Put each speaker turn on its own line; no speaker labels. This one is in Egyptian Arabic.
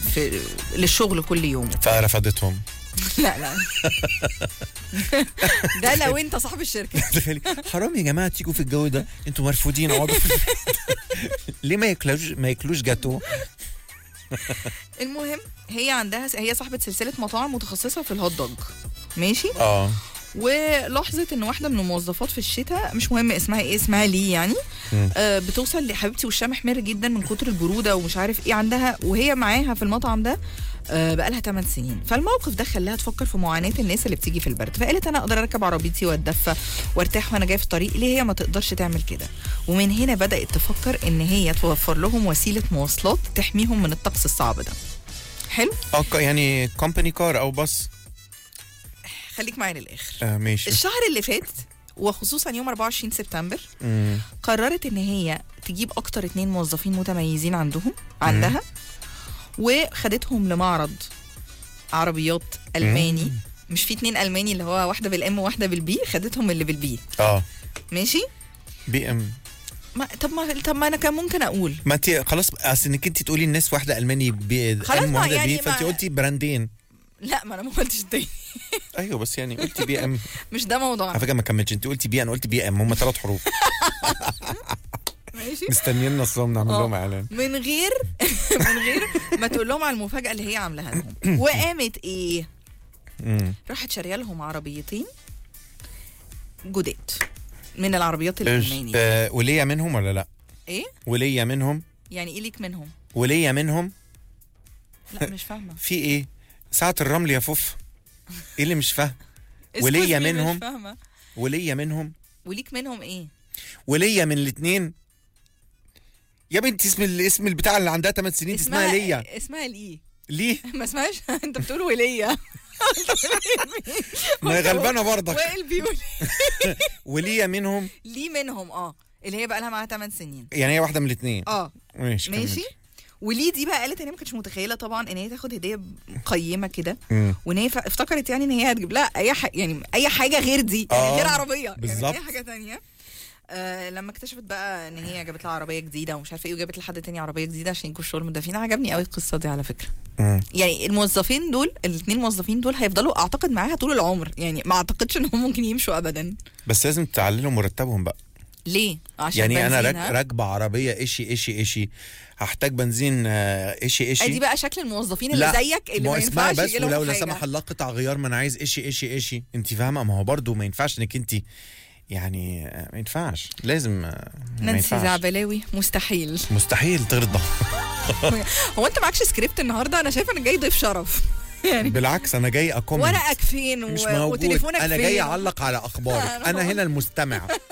في للشغل كل يوم
فرفضتهم
لا لا ده لو انت صاحب الشركه
تخيلي حرام يا جماعه تيجوا في الجو ده انتوا مرفوضين اقعدوا في البيت. ليه ما ياكلوش ما ياكلوش جاتو
المهم هي عندها هي صاحبه سلسله مطاعم متخصصه في الهوت دوج ماشي
اه
ولاحظت ان واحده من الموظفات في الشتاء مش مهم اسمها ايه اسمها ليه يعني
مم.
آه بتوصل لحبيبتي وشها محمر جدا من كتر البروده ومش عارف ايه عندها وهي معاها في المطعم ده آه بقالها 8 سنين فالموقف ده خلاها تفكر في معاناه الناس اللي بتيجي في البرد فقالت انا اقدر اركب عربيتي واتدفى وارتاح وانا جايه في الطريق ليه هي ما تقدرش تعمل كده ومن هنا بدات تفكر ان هي توفر لهم وسيله مواصلات تحميهم من الطقس الصعب ده حلو
اه ك- يعني كومباني كار او باص
خليك معايا للاخر
آه ماشي
الشهر اللي فات وخصوصا يوم 24 سبتمبر
مم.
قررت ان هي تجيب اكتر اتنين موظفين متميزين عندهم عندها وخدتهم لمعرض عربيات الماني
مم.
مش في اتنين الماني اللي هو واحده بالام وواحده بالبي خدتهم اللي بالبي
اه
ماشي
بي ام
ما طب ما طب ما انا كان ممكن اقول
ما انت خلاص اصل انك انت تقولي الناس واحده الماني بي
خلاص
ام
ما
واحده
يعني
بي فانت
ما-
قلتي براندين
لا ما انا ما قلتش تاني
ايوه بس يعني قلتي بي ام
مش ده موضوعنا
على فكره ما كملتش انت قلتي بي انا قلت بي ام هم ثلاث حروف
ماشي
مستنيين نصهم نعمل
آه.
لهم اعلان
من غير من غير ما تقول لهم على المفاجاه اللي هي عاملاها لهم وقامت ايه
مم.
راحت شاريه لهم عربيتين جداد من العربيات
إيش؟
الالماني
آه وليا منهم ولا لا
ايه
وليا منهم
يعني ايه ليك منهم
وليا منهم
لا مش فاهمه
في ايه ساعة الرمل يا فوف ايه اللي مش فاهم وليا
Excuse me،
منهم؟
مش فاهمه
وليا منهم
وليك منهم ايه
وليا من الاثنين يا بنتي اسم ال- اسم البتاع اللي عندها 8 سنين دي اسمها ليا
اسمها ليه
ليه
ما اسمهاش انت بتقول وليا
ما هي غلبانه برضك
وائل بيقول
وليا منهم
ليه منهم اه اللي هي بقى لها معاها 8 سنين
يعني هي واحده من الاثنين
اه
ماشي
ماشي
كملي.
وليه دي بقى قالت ان هي ما كانتش متخيله طبعا ان هي تاخد هديه قيمه كده
مم.
وان هي ف- افتكرت يعني ان هي هتجيب لها اي ح... يعني اي حاجه غير دي يعني
آه،
غير عربيه
بالظبط.
يعني اي حاجه تانية آه لما اكتشفت بقى ان هي جابت لها عربيه جديده ومش عارفه ايه وجابت لحد تاني عربيه جديده عشان يجوا الشغل مدافعين عجبني قوي القصه دي على فكره
مم.
يعني الموظفين دول الاثنين موظفين دول هيفضلوا اعتقد معاها طول العمر يعني ما اعتقدش ان هم ممكن يمشوا ابدا
بس لازم تعللوا مرتبهم بقى
ليه عشان
يعني انا
بنزين،
راك-
ها؟
راكبه عربيه ايشي ايشي ايشي هحتاج بنزين آه، ايشي ايشي
ادي بقى شكل الموظفين اللي زيك اللي
ما
ما
هو اسمعي
ينفعش
بس
يجي لهم
ولو لا
حاجة.
سمح الله قطع غيار ما انا عايز ايشي ايشي ايشي انت فاهمه ما هو برضو ما ينفعش انك انت يعني آه، ما ينفعش لازم آه، ما
نانسي
ينفعش
زعبلاوي مستحيل
مستحيل ترضى
هو انت معكش سكريبت النهارده انا شايفه انك جاي ضيف شرف يعني
بالعكس انا جاي اكومنت
ورقك فين و...
مش موجود
وتليفونك
انا
فين
جاي اعلق على اخبارك
أنا
انا هنا المستمع